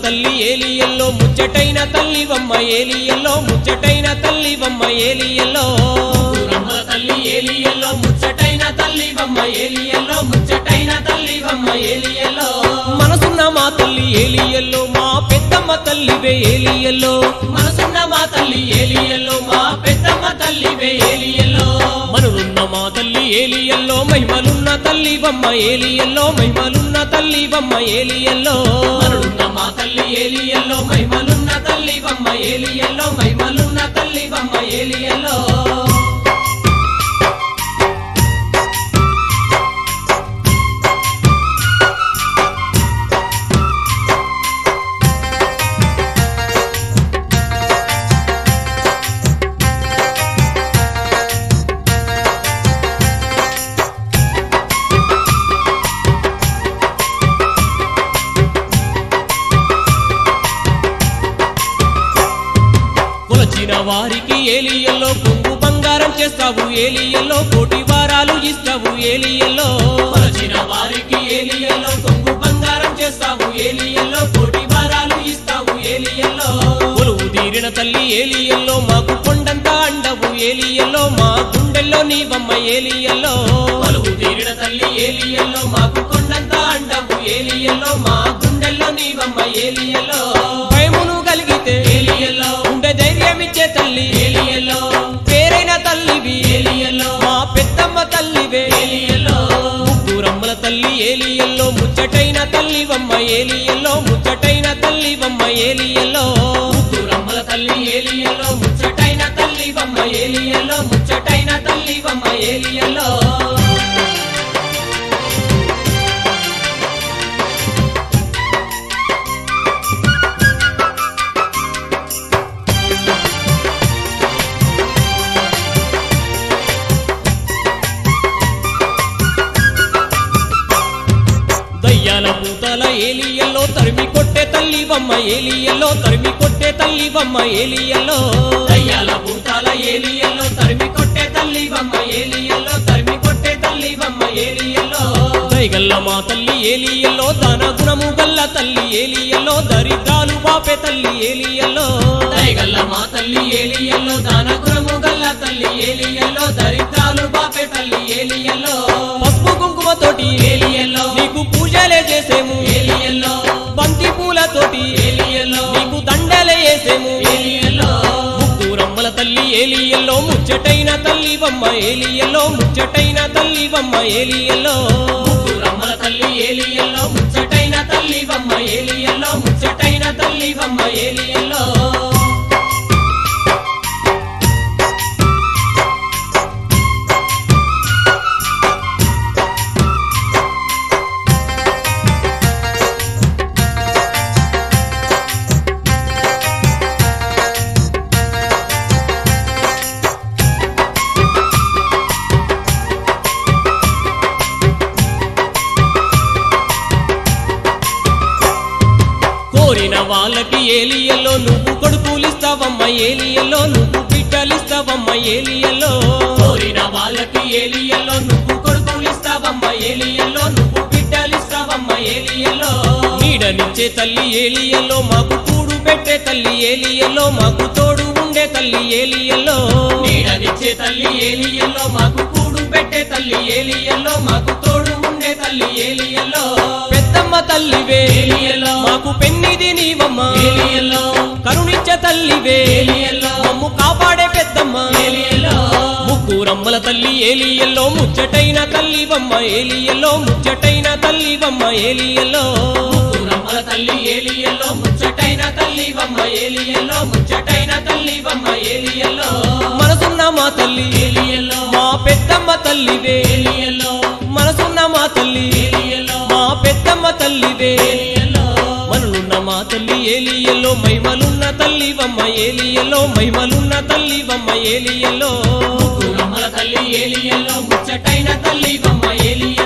తల్లి ఏలియల్లో ముచ్చటైన తల్లివమ్మ ఏలియల్లో ముచ్చటైన తల్లివమ్మ ఏలియల్లో రమ్మల తల్లి ఏలియల్లో ముచ్చటైన తల్లివమ్మ ఏలియల్లో ముచ్చటైన తల్లివమ్మ ఏలియల్లో మనసున్న మా తల్లి ఏలియల్లో మా పెద్దమ్మ తల్లివే ఏలియల్లో మనసున్న మా తల్లి ఏలియల్లో మా పెద్దమ్మ తల్లివే ఏలియల్లో మనులున్న మా తల్లి ఏలియల్లో మహిమలున్న తల్లివమ్మ ఏలియల్లో మహిమలున్న తల్లివమ్మ ఏలియల్లో మనుడున్న మా తల్లి ఏలియల్లో మహిమలున్న తల్లివమ్మ ఏలియల్లో మహిమలున్న తల్లివమ్మ ఏలియల్లో కొలచిన వారికి ఏలియల్లో కొంగు బంగారం చేస్తావు ఏలియల్లో కోటి వారాలు ఇస్తావు ఏలియల్లో కొలచిన వారికి ఏలియల్లో కొంగు బంగారం చేస్తావు ఏలియల్లో కోటి వారాలు ఇస్తావు ఏలియల్లో కొలువు తీరిన తల్లి ఏలియల్లో మాకు కొండంత అండవు ఏలియల్లో మా గుండెల్లో నీవమ్మ ఏలియల్లో కొలువు తీరిన తల్లి ఏలియల్లో మాకు కొండంత అండవు ఏలియల్లో మా గుండెల్లో నీవమ్మ ఏలియల్లో భయమును కలిగితే ఏలియల్లో గుండె ధైర్యమిచ్చే తల్లి ఏలియల్లో పేరైన తల్లివి ఏలియల్లో మా పెద్దమ్మ తల్లివే ఏలియల్లో ముగ్గురమ్మల తల్లి ఏలియల్లో ముచ్చటైన తల్లివమ్మ ఏలియల్లో ముచ్చటైన తల్లివమ్మ ఏలియల్లో రమ్మల తల్లి ఏలియల్లో ముచ్చటైన తల్లివమ్మ ఏలియల్లో ముచ్చటైన తల్లివమ్మ ఏలియల్లో దయ్యాల పూతల ఏలియల్లో తరిమి కొట్టే తల్లివమ్మ ఏలియల్లో తరిమి కొట్టే తల్లివమ్మ ఏలియల్లో దయ్యాల భూతాల ఏలియల్లో తరిమి కొట్టే తల్లివమ్మ ఏలియల్లో తరిమి కొట్టే తల్లివమ్మ ఏలియల్లో దైగల్ల మా తల్లి ఏలియల్లో దాన గుణము గల్ల తల్లి ఏలియల్లో దరిద్రాలు బాపే తల్లి ఏలియల్లో దయగల్ల మా తల్లి ఏలియల్లో దాన గుణము గల్ల తల్లి ఏలియల్లో దరిద్రాలు బాపే తల్లి ఏలియల్లో పసుపు కుంకుమతోటి ఏలియల్లో నీకు పూజలే చేసేము ఏలియల్లో బంతి పూలతోటి ఏలియల్లో నీకు దండలే వేసేము ఏలియల్లో ముగ్గురమ్మల తల్లి ఏలియల్లో ముచ్చటైన తల్లివమ్మ ఏలియల్లో ముచ్చటైన తల్లివమ్మ ఏలియల్లో రమ్మల తల్లి ఏలియల్లో ముచ్చటైన తల్లివమ్మ ఏలియల్లో ముచ్చటైన తల్లివమ్మ ఏలియల్లో కోరిన వాళ్ళకి ఏలియల్లో నువ్వు కొడుకులిస్తావమ్మ ఏలియల్లో నువ్వు బిడ్డలిస్తావమ్మ ఏలియల్లో కోరిన వాళ్ళకి ఏలియల్లో నువ్వు కొడుకులిస్తావమ్మ ఏలియల్లో నువ్వు బిడ్డలిస్తావమ్మ ఏలియల్లో నీడనిచ్చే తల్లి ఏలియల్లో మాకు కూడు పెట్టే తల్లి ఏలియల్లో మాకు తోడు ఉండే తల్లి ఏలియల్లో నీడనిచ్చే తల్లి ఏలియల్లో మాకు కూడు పెట్టే తల్లి ఏలియల్లో మాకు తోడు ఉండే తల్లి ఏలియల్లో పెద్దమ్మ తల్లివే ఏలియల్లో మాకు పెన్నిది నీవమ్మ ఏలియల్లో కరుణించే తల్లివే ఏలియల్లో మమ్ము కాపాడే పెద్దమ్మ ఏలియల్లో ముగ్గురమ్మల తల్లి ఏలియల్లో ముచ్చటైన తల్లివమ్మ ఏలియల్లో ముచ్చటైన తల్లివమ్మ ఏలియల్లో రమ్మల తల్లి ఏలియల్లో ముచ్చటైన తల్లివమ్మ ఏలియల్లో ముచ్చటైన తల్లివమ్మ ఏలియల్లో మనసున్న మా తల్లి ఏలియల్లో మా పెద్దమ్మ తల్లివే ఏలియల్లో మనసున్న మా తల్లి ఏలియల్లో మా పెద్దమ్మ తల్లివే ఏలియల్లో మనులున్న మా తల్లి ఏలియల్లో మహిమలున్న తల్లివమ్మ ఏలియల్లో మహిమలున్న తల్లివమ్మ ఏలియల్లో రమ్మల తల్లి ఏలియల్లో ముచ్చటైన తల్లివమ్మ ఏలియల్లో